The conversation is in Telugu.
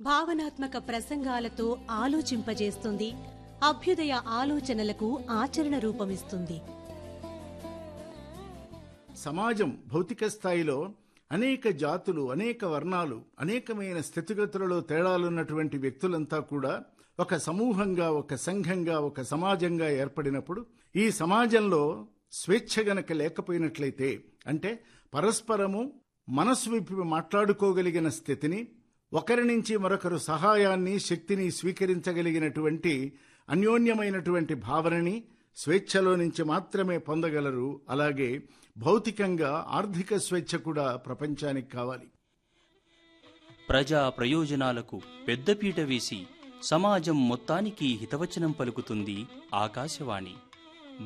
భావనాత్మక ప్రసంగాలతో ఆలోచింపజేస్తుంది అభ్యుదయ ఆలోచనలకు ఆచరణ రూపమిస్తుంది సమాజం భౌతిక స్థాయిలో అనేక జాతులు అనేక వర్ణాలు అనేకమైన స్థితిగతులలో తేడాలున్నటువంటి వ్యక్తులంతా కూడా ఒక సమూహంగా ఒక సంఘంగా ఒక సమాజంగా ఏర్పడినప్పుడు ఈ సమాజంలో స్వేచ్ఛ గనక లేకపోయినట్లయితే అంటే పరస్పరము మనసు విప్పి మాట్లాడుకోగలిగిన స్థితిని ఒకరి నుంచి మరొకరు సహాయాన్ని శక్తిని స్వీకరించగలిగినటువంటి అన్యోన్యమైనటువంటి భావనని స్వేచ్ఛలో నుంచి మాత్రమే పొందగలరు అలాగే భౌతికంగా ఆర్థిక స్వేచ్ఛ కూడా ప్రపంచానికి కావాలి ప్రజా ప్రయోజనాలకు పెద్దపీట వేసి సమాజం మొత్తానికి హితవచనం పలుకుతుంది ఆకాశవాణి